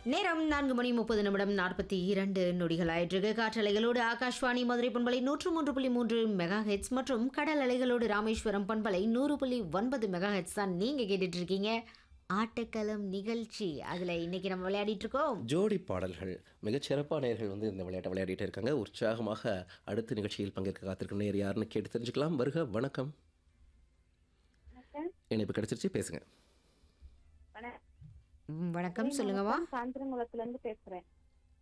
நேரம் நான்கு மணி முப்பது நிமிடம் நாற்பத்தி இரண்டு நொடிகள் ஆயிற்றுக்கு காற்றலைகளோடு ஆகாஷ்வாணி மதுரை பண்பலை நூற்று மூன்று புள்ளி மூன்று மெகா ஹெட்ஸ் மற்றும் கடல் அலைகளோடு ராமேஸ்வரம் பண்பலை நூறு புள்ளி ஒன்பது மெகா ஹெட்ஸ் தான் நீங்கள் கேட்டுட்டு இருக்கீங்க ஆட்டக்களம் நிகழ்ச்சி அதில் இன்னைக்கு நம்ம விளையாடிட்டு இருக்கோம் ஜோடி பாடல்கள் மிகச் சிறப்பான நேர்கள் வந்து இந்த விளையாட்டை விளையாடிட்டு இருக்காங்க உற்சாகமாக அடுத்த நிகழ்ச்சியில் பங்கேற்க காத்திருக்கும் நேர் யாருன்னு கேட்டு தெரிஞ்சுக்கலாம் வருக வணக்கம் இணைப்பு கிடைச்சிருச்சு பேசுங்க ம், வணக்கம் சொல்லுங்கம்மா சாந்திரங்குளத்துல இருந்து பேசுறேன்